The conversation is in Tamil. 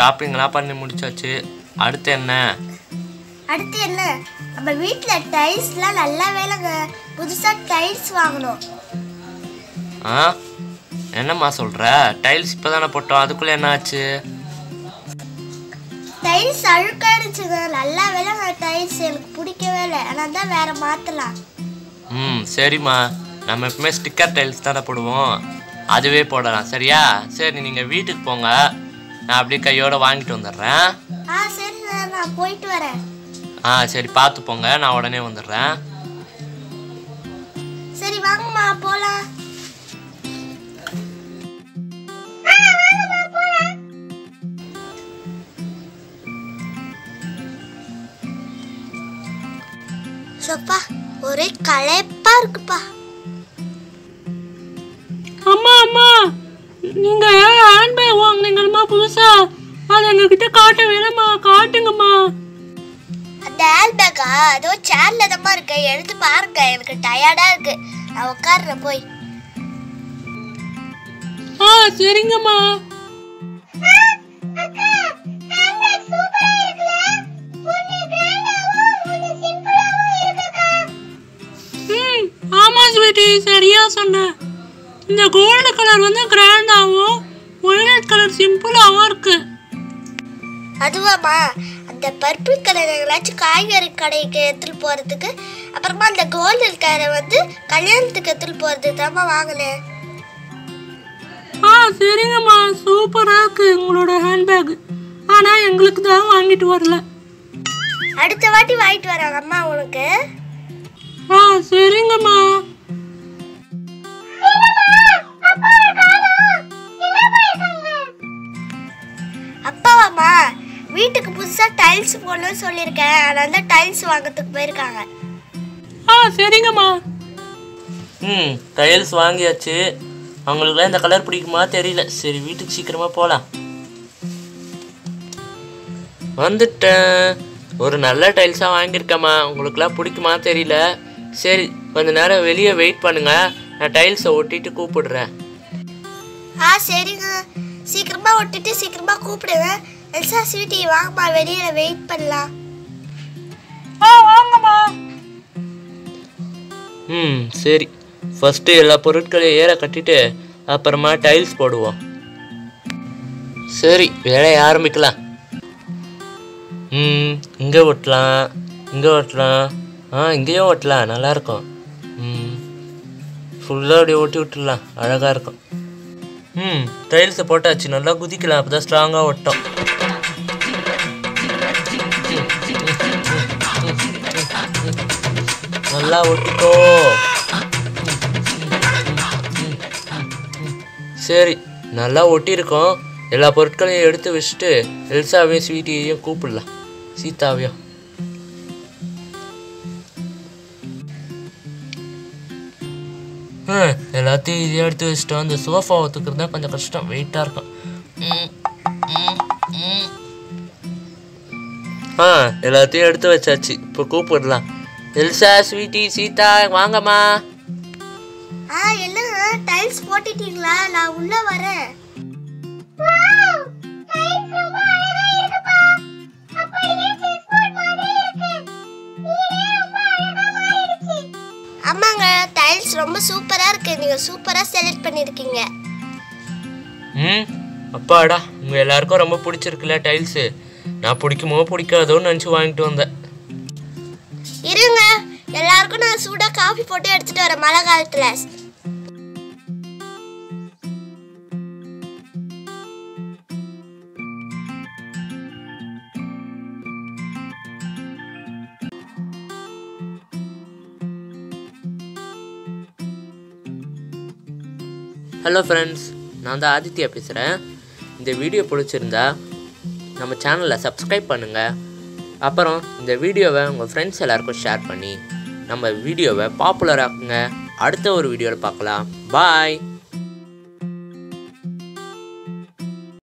ஷாப்பிங்லாம் பண்ணி முடிச்சாச்சு அடுத்து என்ன அடுத்து என்ன நம்ம வீட்டில் டைல்ஸ்லாம் நல்லா வேலைங்க புதுசாக டைல்ஸ் வாங்கணும் ஆ என்னம்மா சொல்கிற டைல்ஸ் இப்போ தானே போட்டோம் அதுக்குள்ளே என்ன ஆச்சு டைல்ஸ் அழுக்காக இருந்துச்சுங்க நல்லா வேலைங்க டைல்ஸ் எனக்கு பிடிக்கவே இல்லை ஆனால் தான் வேற மாற்றலாம் ம் சரிம்மா நம்ம எப்பவுமே ஸ்டிக்கர் டைல்ஸ் தானே போடுவோம் அதுவே போடலாம் சரியா சரி நீங்கள் வீட்டுக்கு போங்க நான் அப்படியே கையோட வாங்கிட்டு வந்துடுறேன் ஆ சரிங்க நான் போயிட்டு வரேன் ஆ சரி பார்த்து போங்க நான் உடனே வந்துடுறேன் சரி வாங்கம்மா போகலாம் சப்பா ஒரே களைப்பா இருக்குப்பா அம்மா அம்மா நீங்க ஹேண்ட்பேக் வாங்குனீங்கம்மா புதுசா அது எங்ககிட்ட காட்ட வேணாம்மா காட்டுங்கம்மா அந்த ஹேண்ட்பேக்கா அதோ சேர்ல தான் இருக்கு எடுத்து பாருங்க எனக்கு டயர்டா இருக்கு நான் உட்கார்றேன் போய் ஆ சரிங்கம்மா ம் ஆமா ஸ்வீட்டி சரியா சொன்ன இந்த கோல்டு கலர் வந்து கிராண்டாகவும் ஒயிலட் கலர் சிம்பிளாகவும் இருக்கு அதுவாம்மா அந்த பர்பிள் கலர் எங்கேயாச்சும் காய்கறி கடைக்கு எடுத்துட்டு போறதுக்கு அப்புறமா அந்த கோல்டன் கலரை வந்து கல்யாணத்துக்கு எடுத்துட்டு போறதுக்கு தான்மா வாங்கினேன் ஆ சரிங்கம்மா சூப்பரா இருக்கு உங்களோட ஹேண்ட்பேக் ஆனா எங்களுக்கு தான் வாங்கிட்டு வரல அடுத்த வாட்டி வாங்கிட்டு வராங்க அம்மா உனக்கு ஆ சரிங்கம்மா அப்பாவாம்மா வீட்டுக்கு புதுசா டைல்ஸ் போடணும்னு சொல்லியிருக்கேன் அதனால தான் டைல்ஸ் வாங்குறதுக்கு போயிருக்காங்க ஆ சரிங்கம்மா ம் டைல்ஸ் வாங்கியாச்சு அவங்களுக்குலாம் இந்த கலர் பிடிக்குமா தெரியல சரி வீட்டுக்கு சீக்கிரமாக போகலாம் வந்துட்டேன் ஒரு நல்ல டைல்ஸாக வாங்கியிருக்கேம்மா உங்களுக்குலாம் பிடிக்குமா தெரியல சரி கொஞ்ச நேரம் வெளியே வெயிட் பண்ணுங்க நான் டைல்ஸை ஒட்டிட்டு கூப்பிடுறேன் ஆ சரிங்க சீக்கிரமா விட்டுட்டு சீக்கிரமா கூப்பிடுங்க எல்சா ஸ்வீட்டி வாங்கம்மா வெளியில வெயிட் பண்ணலாம் ஆ வாங்கம்மா ம் சரி ஃபஸ்ட்டு எல்லா பொருட்களையும் ஏற கட்டிட்டு அப்புறமா டைல்ஸ் போடுவோம் சரி வேலையை ஆரம்பிக்கலாம் ம் இங்கே ஒட்டலாம் இங்கே ஒட்டலாம் ஆ இங்கேயும் ஒட்டலாம் நல்லாயிருக்கும் ம் ஃபுல்லாக அப்படியே ஒட்டி விட்டுடலாம் அழகாக இருக்கும் ம் டைல்ஸை போட்டாச்சு நல்லா குதிக்கலாம் அப்போ தான் ஸ்ட்ராங்காக ஒட்டும் நல்லா ஒட்டிக்கோ சரி நல்லா ஒட்டியிருக்கோம் எல்லா பொருட்களையும் எடுத்து வச்சுட்டு எல்சாவையும் ஸ்வீட்டியையும் கூப்பிடலாம் சீதாவையும் ம் எல்லாத்தையும் இதை எடுத்து வச்சுட்டோம் அந்த சோஃபா ஒத்துக்கிறது தான் கொஞ்சம் கஷ்டம் வெயிட்டாக இருக்கும் ம், ம், ம். ஆ எல்லாத்தையும் எடுத்து வச்சாச்சு இப்போ கூப்பிடலாம் எல்சா ஸ்வீட்டி சீதா வாங்கம்மா ஆ என்னங்க டைல்ஸ் போட்டுட்டீங்களா நான் உள்ள வரேன் ஆமாங்க டைல்ஸ் ரொம்ப சூப்பரா இருக்கு நீங்க சூப்பரா செலக்ட் பண்ணிருக்கீங்க ம் அப்பாடா உங்கள் எல்லாருக்கும் ரொம்ப பிடிச்சிருக்குல்ல டைல்ஸு நான் பிடிக்குமோ பிடிக்காதோன்னு நினச்சி வாங்கிட்டு வந்தேன் இருங்க எல்லாருக்கும் நான் சூடா காஃபி போட்டு எடுத்துட்டு வரேன் மழை காலத்துல ஹலோ ஃப்ரெண்ட்ஸ் நான் தான் ஆதித்யா பேசுகிறேன் இந்த வீடியோ பிடிச்சிருந்தா நம்ம சேனலை சப்ஸ்கிரைப் பண்ணுங்கள் அப்புறம் இந்த வீடியோவை உங்கள் ஃப்ரெண்ட்ஸ் எல்லாருக்கும் ஷேர் பண்ணி நம்ம வீடியோவை பாப்புலர் ஆக்குங்க அடுத்த ஒரு வீடியோவில் பார்க்கலாம் பாய்